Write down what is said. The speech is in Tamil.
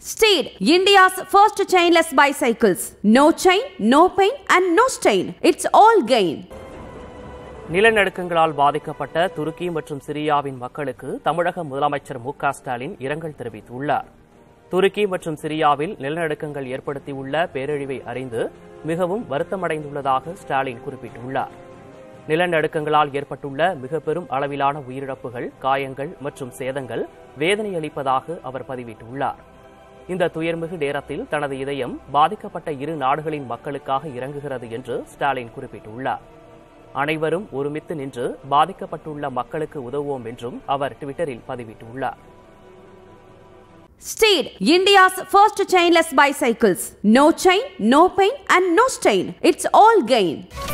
Steed, India's first chainless bicycles. No chain, no pain, and no stain. It's all gain. நிலநடுக்கங்களால் பாதிக்கப்பட்ட துருக்கி மற்றும் சிரியாவின் மக்களுக்கு தமிழக முதலமைச்சர் மு க ஸ்டாலின் இரங்கல் தெரிவித்துள்ளார் துருக்கி மற்றும் சிரியாவில் நிலநடுக்கங்கள் ஏற்படுத்தியுள்ள பேரழிவை அறிந்து மிகவும் வருத்தமடைந்துள்ளதாக ஸ்டாலின் குறிப்பிட்டுள்ளார் நிலநடுக்கங்களால் ஏற்பட்டுள்ள மிக பெரும் அளவிலான உயிரிழப்புகள் காயங்கள் மற்றும் சேதங்கள் வேதனை அளிப்பதாக அவர் பதிவிட்டுள்ளார் இந்த துயர்மிகு நேரத்தில் தனது இதயம் பாதிக்கப்பட்ட இரு நாடுகளின் மக்களுக்காக இறங்குகிறது என்று ஸ்டாலின் குறிப்பிட்டுள்ளார் அனைவரும் ஒருமித்து நின்று பாதிக்கப்பட்டுள்ள மக்களுக்கு உதவுவோம் என்றும் அவர் ட்விட்டரில் பதிவிட்டுள்ளார் Steed, India's first chainless bicycles. No chain, no pain, and no stain. It's all gain.